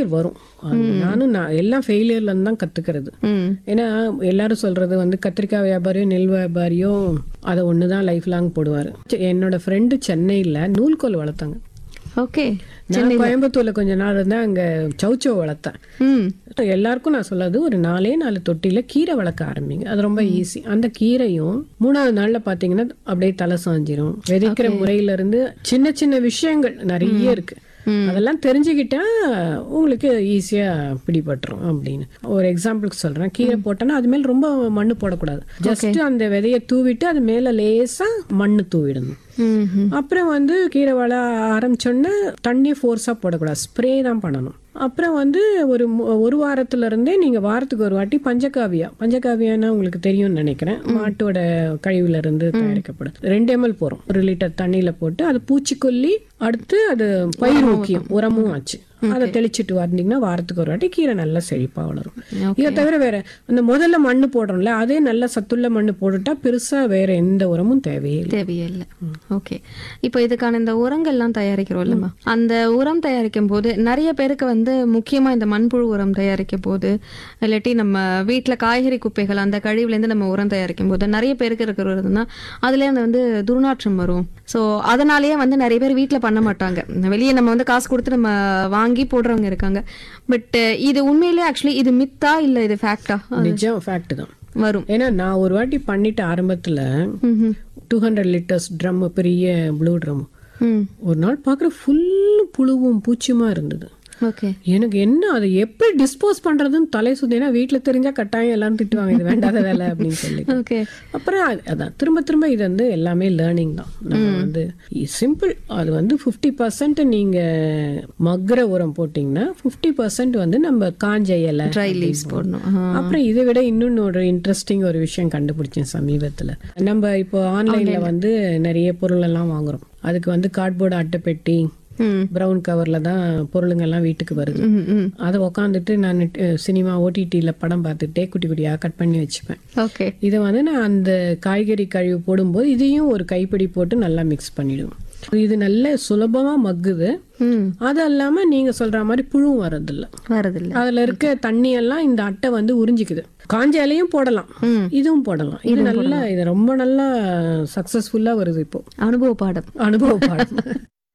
Failure வரும் அது நானும் நான் எல்லாம் ஃபெயிலியர்ல இருந்து தான் கத்துக்கிறது ம் ஏன்னா எல்லாரும் சொல்றது வந்து கத்திரிக்காய் வியாபாரியோ நெல் வியாபாரியோ அதை ஒன்று தான் லைஃப் லாங் போடுவார் என்னோட ஃப்ரெண்டு சென்னையில் நூல்கோல் வளர்த்தாங்க ஓகே நான் கோயம்புத்தூர்ல கொஞ்ச நாள் இருந்தேன் அங்க சௌச்சோ வளர்த்தேன் ம் எல்லாருக்கும் நான் சொல்லாது ஒரு நாலே நாலு தொட்டியில கீரை வளர்க்க ஆரம்பிங்க அது ரொம்ப ஈஸி அந்த கீரையும் மூணாவது நாள்ல பாத்தீங்கன்னா அப்படியே தலை சாஞ்சிரும் விதைக்கிற முறையில இருந்து சின்ன சின்ன விஷயங்கள் நிறைய இருக்கு அதெல்லாம் தெரிஞ்சுக்கிட்டா உங்களுக்கு ஈஸியா பிடிபட்டுரும் அப்படின்னு ஒரு எக்ஸாம்பிளுக்கு சொல்றேன் கீரை போட்டோன்னா அது மேல ரொம்ப மண்ணு போடக்கூடாது ஜஸ்ட் அந்த விதைய தூவிட்டு அது மேல லேசா மண்ணு தூவிடணும் ம் ம். அப்புறம் வந்து கீரை வள ஆரம்பிச்சோன்னே தண்ணி ஃபோர்ஸாக போடக்கூடாது ஸ்ப்ரே தான் பண்ணணும் அப்புறம் வந்து ஒரு மு- ஒரு வாரத்துல இருந்தே நீங்க வாரத்துக்கு ஒரு வாட்டி பஞ்சகாவியா பஞ்சகாவியானா உங்களுக்கு தெரியும்னு நினைக்கிறேன் மாட்டோட கழிவுல இருந்து தயாரிக்கப்படும் ரெண்டு எம்எல் போறோம் ஒரு லிட்டர் தண்ணியில போட்டு அது பூச்சிக்கொல்லி அடுத்து அது பயிர் முக்கியம் உரமும் ஆச்சு அதை தெளிச்சிட்டு வந்தீங்கன்னா வாரத்துக்கு ஒரு வாட்டி கீரை நல்லா செழிப்பா வளரும் இதை தவிர வேற அந்த முதல்ல மண்ணு போடுறோம்ல அதே நல்ல சத்துள்ள மண்ணு போட்டுட்டா பெருசா வேற எந்த உரமும் தேவையே இல்லை தேவையே இல்லை ஓகே இப்போ இதுக்கான இந்த உரங்கள்லாம் தயாரிக்கிறோம் இல்லைம்மா அந்த உரம் தயாரிக்கும் போது நிறைய பேருக்கு வந்து முக்கியமா இந்த மண்புழு உரம் தயாரிக்கும் போது இல்லாட்டி நம்ம வீட்ல காய்கறி குப்பைகள் அந்த கழிவுலேருந்து நம்ம உரம் தயாரிக்கும் போது நிறைய பேருக்கு இருக்கிற உரம்னா அதுலேருந்து வந்து துர்நாற்றம் வரும் ஸோ அதனாலேயே வந்து நிறைய பேர் வீட்டில் பண்ண மாட்டாங்க வெளியே நம்ம வந்து காசு கொடுத்து நம்ம வாங்கி போடுறவங்க இருக்காங்க பட் இது உண்மையிலே ஆக்சுவலி இது மித்தா இல்லை இது ஃபேக்டா நிஜம் ஃபேக்ட் தான் வரும் ஏன்னா நான் ஒரு வாட்டி பண்ணிட்ட ஆரம்பத்துல ம்ஹும். டூ ஹண்ட்ரட் லிட்டர்ஸ் ட்ரம் பெரிய ப்ளூ ட்ரம் ம் ஒரு நாள் பார்க்குற ஃபுல் புழுவும் பூச்சியுமா இருந்தது ஓகே எனக்கு என்ன அதை எப்படி டிஸ்போஸ் பண்றதுன்னு தலை சுத்தி ஏன்னா வீட்டுல தெரிஞ்சா கட்டாயம் எல்லாரும் திட்டுவாங்க இது வேண்டாத வேலை அப்படின்னு சொல்லி ஓகே அப்புறம் அது- அதான் திரும்ப திரும்ப இது வந்து எல்லாமே லேர்னிங் தான் நம்ம வந்து சிம்பிள் அது வந்து ஃபிஃப்டி பர்சன்ட் நீங்க மக்குற உரம் போட்டிங்கன்னா ஃபிஃப்டி பர்சன்ட் வந்து நம்ம காஞ்ச இலை ட்ரை லீவ்ஸ் போடணும் ஆ. அப்புறம் இதை விட இன்னொன்னு ஒரு இன்ட்ரெஸ்டிங் ஒரு விஷயம் கண்டுபிடிச்சேன் சமீபத்துல நம்ம இப்போ ஆன்லைன்ல வந்து நிறைய பொருள் எல்லாம் வாங்குறோம் அதுக்கு வந்து கார்ட்போர்டு அட்டைப்பெட்டி ம் ப்ரௌன் கவர்ல தான் பொருளுங்கெல்லாம் வீட்டுக்கு வருது ம் ம் அதை உக்காந்துட்டு நான் சினிமா ஓடிடியில் படம் பார்த்துட்டே குட்டி குட்டியாக கட் பண்ணி வச்சுப்பேன் ஓகே இதை வந்து நான் அந்த காய்கறி கழிவு போடும்போது இதையும் ஒரு கைப்பிடி போட்டு நல்லா மிக்ஸ் பண்ணிடுவேன் இது நல்ல சுலபமா மக்குது ம் அது இல்லாம நீங்க சொல்ற மாதிரி புழுவும் வர்றதில்ல வரதில்ல அதுல இருக்க தண்ணி எல்லாம் இந்த அட்டை வந்து உறிஞ்சிக்குது காஞ்ச இலையும் போடலாம் ம். இதுவும் போடலாம் இது நல்லா இது ரொம்ப நல்லா சக்சஸ்ஃபுல்லா வருது இப்போ அனுபவ பாடம் அனுபவ பாடம்